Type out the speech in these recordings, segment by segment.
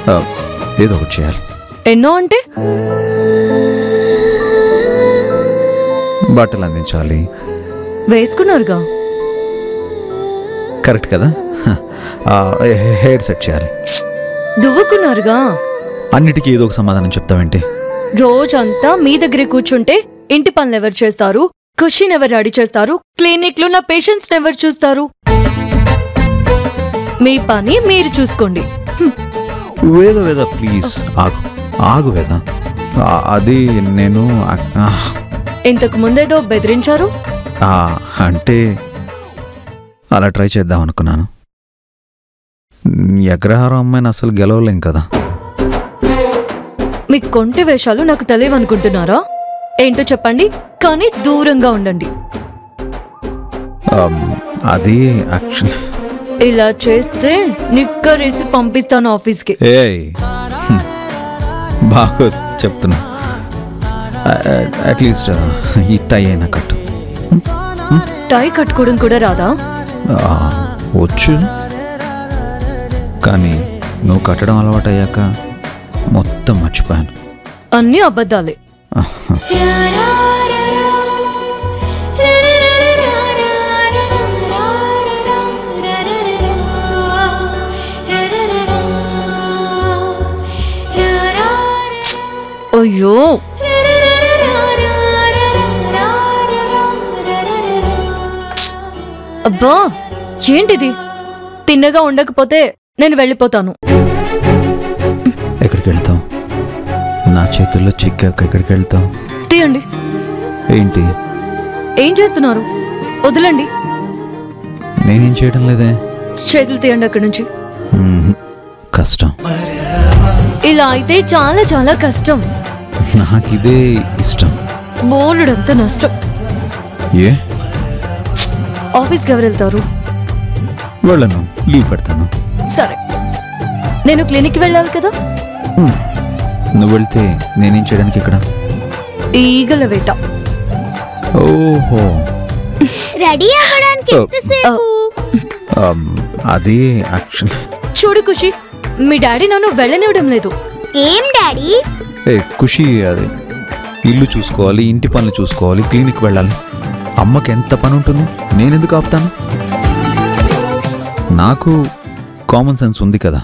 ఆ, ఏదో ఒకటి చేయాలి ఎన్నో అంటే బట్టలు అందించాలి వేసుకున్నారుగా కరెక్ట్ కదా ఆ, హె- హెయిర్ సెట్ చేయాలి దువ్వుకున్నారుగా అన్నిటికీ ఏదో ఒక సమాధానం చెప్తావేంటి రోజంతా మీ దగ్గరే కూర్చుంటే ఇంటి పనులు ఎవరు చేస్తారు కుషిన్ ఎవరు రెడీ చేస్తారు క్లినిక్ లో నా పేషెంట్స్ ఎవరు చూస్తారు మీ పని మీరు చూసుకోండి హ్మ్. వేద వేద ప్లీజ్ ఆగు ఆగు వేద ఆ, అది నేను ఆ, ఇంతకు ముందేదో బెదిరించారు ఆ, అంటే అలా ట్రై చేద్దాం అనుకున్నాను ఈ అగ్రహారం అమ్మాయిని అసలు గెలవలేం కదా మీ కొంటి వేషాలు నాకు తెలియవనుకుంటున్నారా ఏంటో చెప్పండి కానీ దూరంగా ఉండండి ఆమ్, అది యాక్చువల్ ఇలా చేస్తే నిక్కరేసి పంపిస్తాను ఆఫీస్కి ఏయ్ హ్మ్. బాగా చెప్తున్నా అట్లీస్ట్ ఈ టై అయినా కట్టు టై కట్టుకోవడం కూడా రాదా ఆ, వచ్చు కానీ నువ్వు కట్టడం అలవాటు అయ్యాక మొత్తం మర్చిపోయాను అన్నీ అబద్ధాలే అయ్యో అబ్బా ఏంటిది తిన్నగా ఉండకపోతే నేను వెళ్ళిపోతాను ఎక్కడికి వెళ్తావు నా చేతుల్లో చిక్కాక ఎక్కడికి వెళ్తావు తీయండి ఏంటి ఏం చేస్తున్నారు వదలండి నేనేం చేయడం లేదే చేతులు తీయండి అక్కడి నుంచి మ్మ్. కష్టం ఇలా అయితే చాలా చాలా కష్టం నాకు ఇదే ఇష్టం బోలుడంత నష్టం ఏ ఆఫీస్కి ఎవరు వెళ్తారు వెళ్ళను లీవ్ పెడతాను సరే నేను క్లినిక్కి వెళ్ళాలి కదా మ్మ్. నువ్వు వెళ్తే నేనేం చేయడానికి ఇక్కడ ఈగల వేట ఓహో రెడీ అవ్వడానికి ఎంతసేపు ఆమ్, అది యాక్చువల్ చూడు ఖుషి మీ డాడీ నన్ను వెళ్ళనివ్వడం లేదు ఏం డాడీ ఏ ఖుషి అది ఇల్లు చూసుకోవాలి ఇంటి పనులు చూసుకోవాలి క్లినిక్ వెళ్ళాలి అమ్మకి ఎంత పని ఉంటుంది నేనెందుకు ఆపుతాను నాకు కామన్ సెన్స్ ఉంది కదా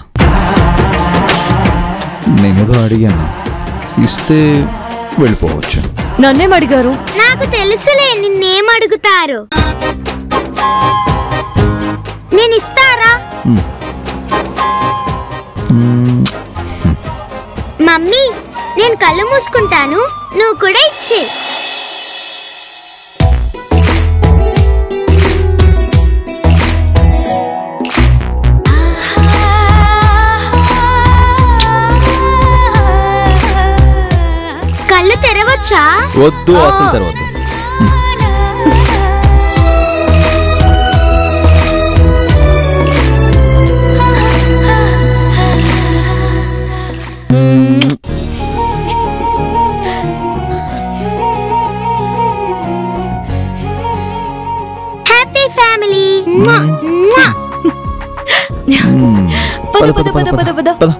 నేనేదో అడిగాను ఇస్తే వెళ్ళిపోవచ్చు నన్నేం అడిగారు నాకు తెలుసులే నిన్నేం అడుగుతారు నేను ఇస్తారా మ్మ్. మ్మ్. మమ్మీ నేను కళ్ళు మూసుకుంటాను నువ్వు కూడా ఇచ్చే కళ్ళు తెరవచ్చా వద్దు అసలు తెరవద్దు హ్యాపీ ఫ్యామిలీ పద పద పద పద పద పద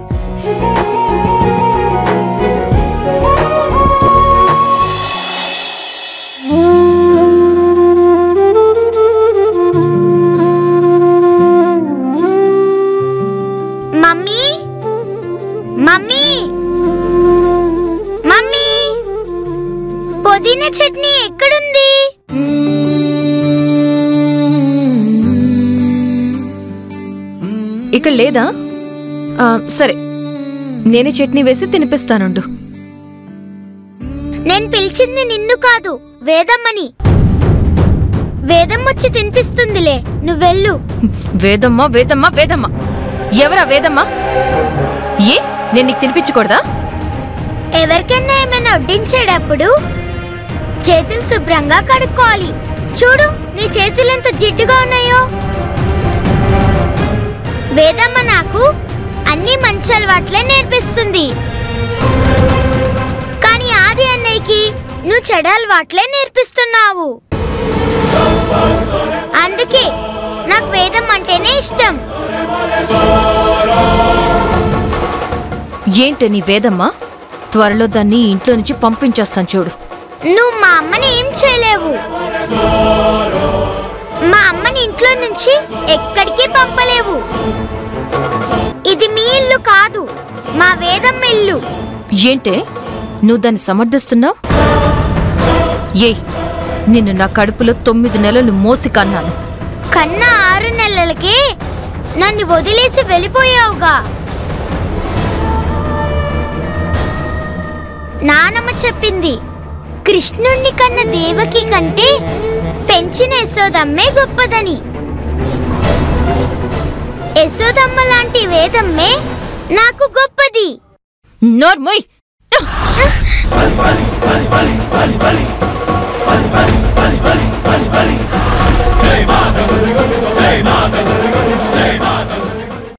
మమ్మీ మమ్మీ మమ్మీ పుదీనా చట్నీ ఎక్కడుంది ఇక్కడ లేదా ఆ, సరే నేనే చట్నీ వేసి తినిపిస్తానుండు నేను పిలిచింది నిన్ను కాదు వేదమ్మని వేదమ్మ వచ్చి తినిపిస్తుందిలే నువ్వెళ్ళు వేదమ్మ వేదమ్మ వేదమ్మ ఎవరా వేదమ్మ ఏ నేను నీకు తినిపించకూడదా ఎవరికైనా ఏమైనా వడ్డించేటప్పుడు చేతులు శుభ్రంగా కడుక్కోవాలి చూడు నీ చేతులు ఎంత జిడ్డుగా ఉన్నాయో వేదమ్మ నాకు అన్ని మంచి అలవాట్లే నేర్పిస్తుంది కానీ ఆది అన్నయ్యకి నువ్వు చెడు అలవాట్లే నేర్పిస్తున్నావు అందుకే నాకు వేదం అంటేనే ఇష్టం ఏంటి నీ వేదమ్మా త్వరలో దాన్ని ఇంట్లో నుంచి పంపించేస్తాను చూడు నువ్వు మా అమ్మని ఏం చేయలేవు మా అమ్మని ఇంట్లో నుంచి ఎక్కడికి పంపలేవు ఇది మీ ఇల్లు కాదు మా వేదమ్మ ఇల్లు ఏంటే నువ్వు దాన్ని సమర్థిస్తున్నావు ఏ నిన్ను నా కడుపులో తొమ్మిది నెలలు మోసి కన్నాను కన్నా ఆరు నెలలకే నన్ను వదిలేసి వెళ్ళిపోయావుగా నానమ్మ చెప్పింది కృష్ణుణ్ణి కన్న దేవకి కంటే పెంచిన యశోదమ్మే గొప్పదని యశోదమ్మ లాంటి వేదమ్మే నాకు గొప్పది నోర్మోయ్ జై మాత